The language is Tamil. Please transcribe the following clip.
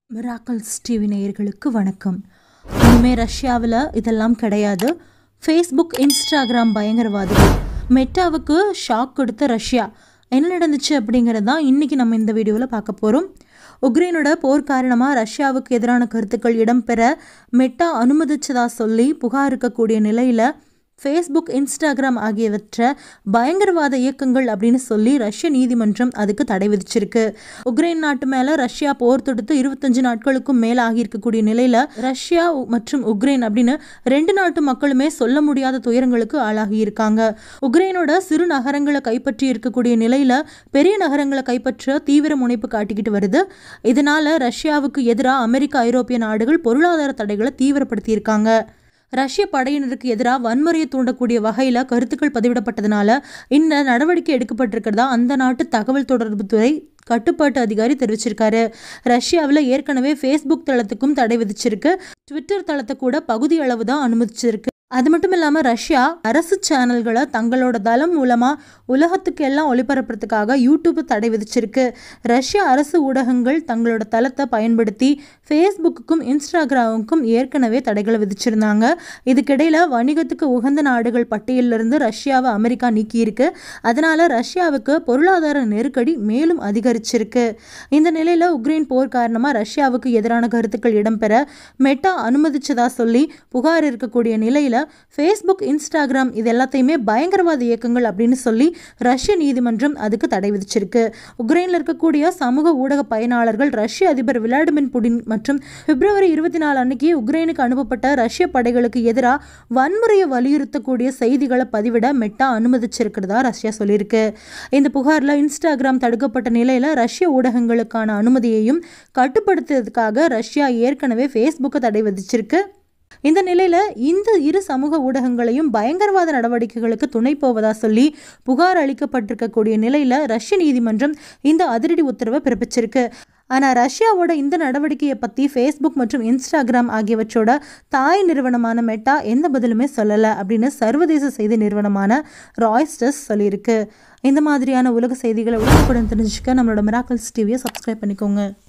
மிராக்கல்ஸ் டிவி நேயர்களுக்கு வணக்கம் இனிமே ரஷ்யாவில் இதெல்லாம் கிடையாது ஃபேஸ்புக் இன்ஸ்டாகிராம் பயங்கரவாதிகள் மெட்டாவுக்கு ஷாக் கொடுத்த ரஷ்யா என்ன நடந்துச்சு அப்படிங்கிறது தான் இன்றைக்கி நம்ம இந்த வீடியோவில் பார்க்க போகிறோம் உக்ரைனோட போர் காரணமாக ரஷ்யாவுக்கு எதிரான கருத்துக்கள் இடம்பெற மெட்டா அனுமதிச்சதா சொல்லி புகார் இருக்கக்கூடிய நிலையில் ஃபேஸ்புக் இன்ஸ்டாகிராம் ஆகியவற்றை பயங்கரவாத இயக்கங்கள் அப்படின்னு சொல்லி ரஷ்ய நீதிமன்றம் அதுக்கு தடை விதிச்சிருக்கு உக்ரைன் நாட்டு மேலே ரஷ்யா போர் தொடுத்து இருபத்தஞ்சு நாட்களுக்கும் மேலே ஆகியிருக்கக்கூடிய நிலையில் ரஷ்யா மற்றும் உக்ரைன் அப்படின்னு ரெண்டு நாட்டு மக்களுமே சொல்ல முடியாத துயரங்களுக்கு ஆளாகி இருக்காங்க உக்ரைனோட சிறு நகரங்களை கைப்பற்றி இருக்கக்கூடிய நிலையில் பெரிய நகரங்களை கைப்பற்ற தீவிர முனைப்பு காட்டிக்கிட்டு வருது இதனால ரஷ்யாவுக்கு எதிராக அமெரிக்க ஐரோப்பிய நாடுகள் பொருளாதார தடைகளை தீவிரப்படுத்தி இருக்காங்க ரஷ்ய படையினருக்கு எதிராக வன்முறையை தூண்டக்கூடிய வகையில் கருத்துக்கள் பதிவிடப்பட்டதுனால இந்த நடவடிக்கை எடுக்கப்பட்டிருக்கிறதா அந்த நாட்டு தகவல் தொடர்புத்துறை கட்டுப்பாட்டு அதிகாரி தெரிவிச்சிருக்காரு ரஷ்யாவில் ஏற்கனவே ஃபேஸ்புக் தளத்துக்கும் தடை விதிச்சிருக்கு ட்விட்டர் தளத்தை கூட பகுதி அளவு தான் அனுமதிச்சிருக்கு அது மட்டும் இல்லாமல் ரஷ்யா அரசு சேனல்களை தங்களோட தளம் மூலமாக உலகத்துக்கு எல்லாம் ஒளிபரப்புறதுக்காக யூடியூப் தடை விதிச்சிருக்கு ரஷ்ய அரசு ஊடகங்கள் தங்களோட தளத்தை பயன்படுத்தி ஃபேஸ்புக்குக்கும் இன்ஸ்டாகிராமுக்கும் ஏற்கனவே தடைகளை விதிச்சிருந்தாங்க இதுக்கிடையில் வணிகத்துக்கு உகந்த நாடுகள் பட்டியலிருந்து ரஷ்யாவை அமெரிக்கா நீக்கியிருக்கு அதனால் ரஷ்யாவுக்கு பொருளாதார நெருக்கடி மேலும் அதிகரிச்சிருக்கு இந்த நிலையில் உக்ரைன் போர் காரணமாக ரஷ்யாவுக்கு எதிரான கருத்துக்கள் இடம்பெற மெட்டா அனுமதிச்சதா சொல்லி புகார் இருக்கக்கூடிய நிலையில் ஃபேஸ்புக் இன்ஸ்டாகிராம் இது எல்லாத்தையுமே பயங்கரவாத இயக்கங்கள் அப்படின்னு சொல்லி ரஷ்ய நீதிமன்றம் அதுக்கு தடை விதிச்சிருக்கு உக்ரைனில் இருக்கக்கூடிய சமூக ஊடக பயனாளர்கள் ரஷ்ய அதிபர் விளாடிமிர் புடின் மற்றும் பிப்ரவரி இருபத்தி நாலு அன்னைக்கு உக்ரைனுக்கு அனுப்பப்பட்ட ரஷ்ய படைகளுக்கு எதிராக வன்முறையை வலியுறுத்தக்கூடிய செய்திகளை பதிவிட மெட்டா அனுமதிச்சிருக்கிறதா ரஷ்யா சொல்லியிருக்கு இந்த புகாரில் இன்ஸ்டாகிராம் தடுக்கப்பட்ட நிலையில் ரஷ்ய ஊடகங்களுக்கான அனுமதியையும் கட்டுப்படுத்துறதுக்காக ரஷ்யா ஏற்கனவே ஃபேஸ்புக்கை தடை விதிச்சிருக்கு இந்த நிலையில் இந்த இரு சமூக ஊடகங்களையும் பயங்கரவாத நடவடிக்கைகளுக்கு துணை போவதா சொல்லி புகார் அளிக்கப்பட்டிருக்கக்கூடிய நிலையில் ரஷ்ய நீதிமன்றம் இந்த அதிரடி உத்தரவை பிறப்பிச்சிருக்கு ஆனால் ரஷ்யாவோட இந்த நடவடிக்கையை பற்றி ஃபேஸ்புக் மற்றும் இன்ஸ்டாகிராம் ஆகியவற்றோட தாய் நிறுவனமான மெட்டா எந்த பதிலுமே சொல்லலை அப்படின்னு சர்வதேச செய்தி நிறுவனமான ராய்ஸ்டர்ஸ் சொல்லியிருக்கு இந்த மாதிரியான உலக செய்திகளை உடனுக்குடன் தெரிஞ்சுக்க நம்மளோட மிராக்கல்ஸ் டிவியை சப்ஸ்கிரைப் பண்ணிக்கோங்க